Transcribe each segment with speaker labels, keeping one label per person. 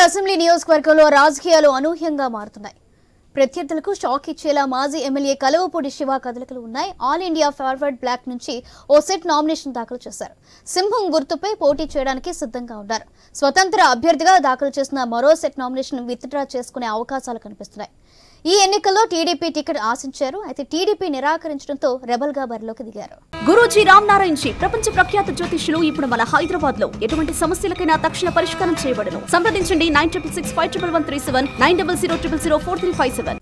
Speaker 1: assembly నియోజకవర్గంలో రాజకీయాలు అనూహ్యంగా మారుతున్నాయి ప్రత్యర్థులకు షాక్ ఇచ్చేలా మాజీ ఎమ్మెల్యే కలవపూడి శివ కదలికలు ఉన్నాయి ఆల్ ఇండియా ఫార్వర్డ్ బ్లాక్ నుంచి ఓ సెట్ నామినేషన్ దాఖలు చేశారు సింహం గుర్తుపై పోటీ చేయడానికి సిద్ధంగా ఉన్నారు స్వతంత్ర అభ్యర్థిగా దాఖలు చేసిన మరో సెట్ నామినేషన్ విత్డ్రా చేసుకునే అవకాశాలు కనిపిస్తున్నాయి ఈ ఎన్నికల్లో టీడీపీ టికెట్ ఆశించారు అయితే టీడీపీ నిరాకరించడంతో రెబల్ గా బరిలోకి దిగారు
Speaker 2: గురూజీ రామ్ నారాయణ్ జీ ప్రపంచ ప్రఖ్యాత జ్యోతిష్యులు ఇప్పుడు మన హైదరాబాద్ లో ఎటువంటి సమస్యలకైనా తక్షణ పరిష్కారం చేయబడను సంప్రదించండి nine triple six five triple one three seven nine double zero triple zero four three five seven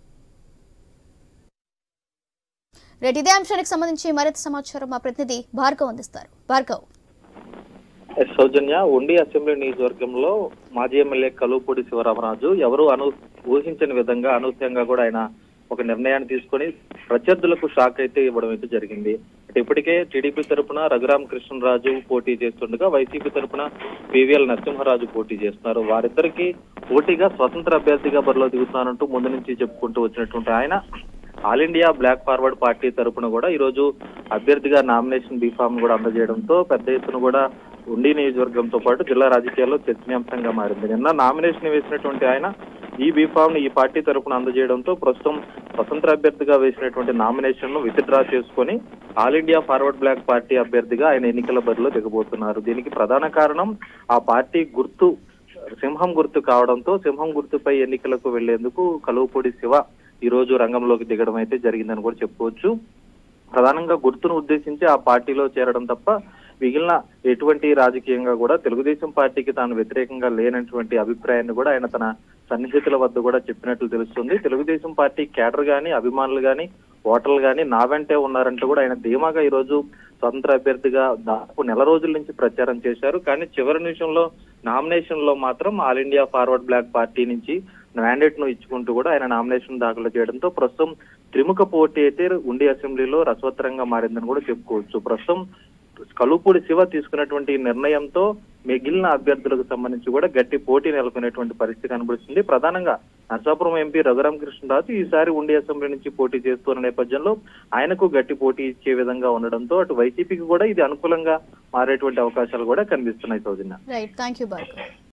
Speaker 1: రేటు ఇదే అంశానికి సంబంధించి మరింత సమాచారం మా ప్రతినిధి భార్గవ్ అందిస్తారు భార్గవ్
Speaker 3: ఎస్ సౌజన్య ఉండి అసెంబ్లీ నియోజకవర్గంలో మాజీ ఎమ్మెల్యే కలుపూడి శివరామరాజు ఎవరు అను ఊహించని విధంగా అనూహ్యంగా కూడా ఆయన ఒక నిర్ణయాన్ని తీసుకొని ప్రత్యర్థులకు షాక్ అయితే ఇవ్వడం అయితే జరిగింది అంటే ఇప్పటికే టీడీపీ తరపున రఘురామ కృష్ణరాజు పోటీ చేస్తుండగా వైసీపీ తరపున పివిఎల్ నరసింహరాజు పోటీ చేస్తున్నారు వారిద్దరికి పోటీగా స్వతంత్ర అభ్యర్థిగా బరిలో దిగుతున్నానంటూ ముందు నుంచి చెప్పుకుంటూ వచ్చినటువంటి ఆయన all India block forward party తరపున కూడా ఈ రోజు అభ్యర్థిగా నామినేషన్ బీఫామ్ కూడా అందజేయడంతో పెద్ద ఎత్తున కూడా ఉండి నియోజకవర్గంతో పాటు జిల్లా రాజకీయాల్లో చర్చనీయాంశంగా మారింది నిన్న నామినేషన్ వేసినటువంటి ఆయన ఈ బీఫామ్ ని ఈ పార్టీ తరపున అందజేయడంతో ప్రస్తుతం స్వతంత్ర అభ్యర్థిగా వేసినటువంటి నామినేషన్ ను విత్డ్రా చేసుకొని all India forward block party అభ్యర్థిగా ఆయన ఎన్నికల బరిలో దిగబోతున్నారు దీనికి ప్రధాన కారణం ఆ పార్టీ గుర్తు సింహం గుర్తు కావడంతో సింహం గుర్తుపై ఎన్నికలకు వెళ్లేందుకు కలువపూడి శివ ఈ రోజు రంగంలోకి దిగడం అయితే జరిగిందని కూడా చెప్పుకోవచ్చు ప్రధానంగా గుర్తును ఉద్దేశించి ఆ పార్టీలో చేరడం తప్ప మిగిలిన ఎటువంటి రాజకీయంగా కూడా తెలుగుదేశం పార్టీకి తాను వ్యతిరేకంగా లేనటువంటి అభిప్రాయాన్ని కూడా ఆయన తన సన్నిహితుల వద్ద కూడా చెప్పినట్లు తెలుస్తుంది తెలుగుదేశం పార్టీ కేడర్ గాని అభిమానులు గాని ఓటర్లు గాని నా వెంటే ఉన్నారంటూ కూడా ఆయన ధీమాగా ఈ రోజు స్వతంత్ర అభ్యర్థిగా దాదాపు నెల రోజుల నుంచి ప్రచారం చేశారు కానీ చివరి నిమిషంలో నామినేషన్ లో మాత్రం all India forward block party నుంచి మ్యాండేట్ ను ఇచ్చుకుంటూ కూడా ఆయన నామినేషన్ దాఖలు చేయడంతో ప్రస్తుతం త్రిముఖ పోటీ అయితే ఉండి అసెంబ్లీలో రసవత్తరంగా మారిందని కూడా చెప్పుకోవచ్చు ప్రస్తుతం కలుపూడి శివ తీసుకున్నటువంటి నిర్ణయంతో మిగిలిన అభ్యర్థులకు సంబంధించి కూడా గట్టి పోటీ నెలకొనేటువంటి పరిస్థితి కనబడుతుంది ప్రధానంగా నరసాపురం ఎంపీ రఘురామ కృష్ణరాజు ఈసారి ఉండి అసెంబ్లీ నుంచి పోటీ చేస్తున్న నేపథ్యంలో ఆయనకు గట్టి పోటీ ఇచ్చే విధంగా ఉండడంతో అటు వైసీపీకి కూడా ఇది అనుకూలంగా మారేటువంటి అవకాశాలు కూడా కనిపిస్తున్నాయి Soujanya
Speaker 1: right thank you Bhargav